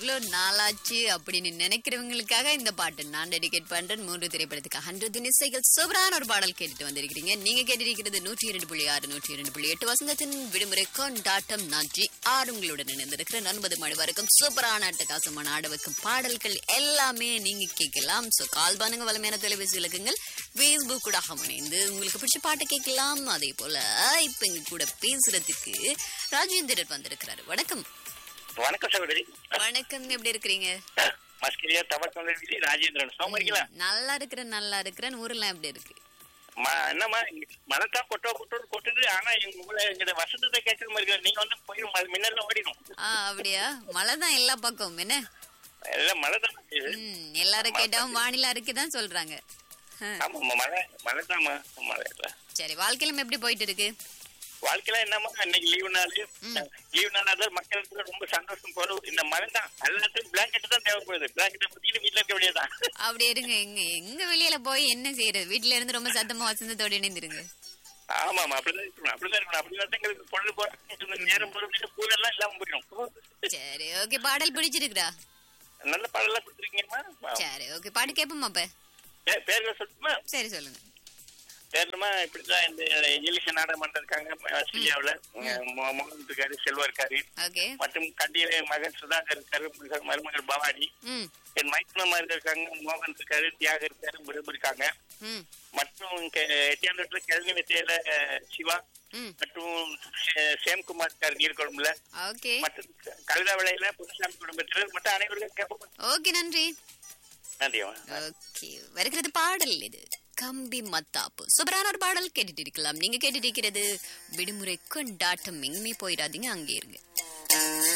எவ்வளவு நாளாச்சு அப்படின்னு நினைக்கிறவங்களுக்காக இந்த பாட்டு நான் டெடிகேட் பண்றேன் மூன்று திரைப்படத்துக்கு ஹண்ட்ரட் நிசைகள் சூப்பரான ஒரு பாடல் கேட்டுட்டு வந்திருக்கிறீங்க நீங்க கேட்டிருக்கிறது நூற்றி இரண்டு புள்ளி ஆறு நூற்றி இரண்டு புள்ளி எட்டு வசந்தத்தின் விடுமுறை கொண்டாட்டம் நன்றி ஆறு உங்களுடன் இணைந்திருக்கிறேன் ஒன்பது மணி வரைக்கும் சூப்பரான அட்டகாசமான ஆட வைக்கும் பாடல்கள் எல்லாமே நீங்க கேட்கலாம் சோ கால் பண்ணுங்க வளமையான தொலைபேசி இலக்குங்கள் ஃபேஸ்புக் கூட இணைந்து உங்களுக்கு பிடிச்ச பாட்டு கேட்கலாம் அதே போல இப்ப எங்க கூட பேசுறதுக்கு ராஜேந்திரர் வந்திருக்கிறாரு வணக்கம் வணக்கம் சகோதரி வணக்கம் எப்படி இருக்கிறீங்க மஸ்கிரியா தவக்கலை ராஜேந்திரன் சோமரிங்களா நல்லா இருக்கிறேன் நல்லா இருக்கிறேன் ஊரெல்லாம் எப்படி இருக்கு என்னம்மா மழை தான் கொட்டோ கொட்டோ கொட்டுது ஆனா எங்க உங்களை எங்க வசந்தத்தை கேட்கற மாதிரி இருக்கு. நீங்க வந்து போயிடும் ம- மின்னல்ல ஓடிடும் ஆ அப்படியா மழை தான் எல்லா பக்கம் என்ன எல்லாம் மழை தான் பெய்யுது. ம் எல்லாரும் கேட்டாவும் வானிலை அறிக்கை தான் சொல்றாங்க ஆ, ஆமாம்மா மழை மழை தாம்மா மழை இல்ல. சரி வாழ்க்கையிலும் எப்படி போயிட்டு இருக்கு வாழ்க்கையில என்னம்மா இன்னைக்கு லீவு நாள் லீவு நாள் மக்களுக்கு ரொம்ப சந்தோஷம் போறோம் இந்த மழை தான் எல்லாத்துக்கும் பிளாங்கெட் தான் தேவைப்படுது பிளாங்கெட்டை பத்திட்டு வீட்டுல இருக்க வேண்டியதான் அப்படி இருங்க எங்க எங்க வெளியில போய் என்ன செய்யறது வீட்டுல இருந்து ரொம்ப சத்தமா வசந்தத்தோட இணைந்திருங்க ஆமாமா அப்படிதான் இருக்கணும் அப்படிதான் இருக்கணும் அப்படிதான் தான் எங்களுக்கு பொழுது போறது நேரம் போறது பூவெல்லாம் இல்லாம போயிடும் சரி ஓகே பாடல் பிடிச்சிருக்குடா நல்ல பாடலாம் கொடுத்துருக்கீங்கம்மா சரி ஓகே பாட்டு கேட்போமா அப்ப பே- பேர்ல சொல்லட்டுமா சரி சொல்லுங்க பேர்லமா இப்படிதான் இந்த இங்கிலீஷ் நாடகம் பண்ணிருக்காங்க ஆஸ்திரேலியாவுல மோ- மோகன் இருக்காரு செல்வா இருக்காரு ஓகே மற்றும் கண்டியில மகன் சுதாகர் இருக்காரு மகள் மருமகள் பவானி ம் என் மைத்னமா இருக்காங்க மோகன் இருக்காரு தியாக இருக்காரு முருகு இருக்காங்க ம் மற்றும் கெ- எட்டியாந்தோட்டத்துல கிழனி வெத்தையில சிவா ம் மற்றும் சே- சேம்குமார் இருக்காரு நீர்கொழும்புல ஓகே மற்றும் கவிதா விலையில புதுசாமி குடும்பத்தினர் மற்றும் அனைவருக்கும் கேட்போம் ஓகே நன்றி நன்றியம்மா ஓகே வருகிறது பாடல் இது கம்பி மத்தாப்பு சூப்பரான ஒரு பாடல் கேட்டுட்டு இருக்கலாம் நீங்க கேட்டுட்டு இருக்கிறது விடுமுறை கொண்டாட்டம் எங்குமே போயிடாதீங்க அங்கே இருங்க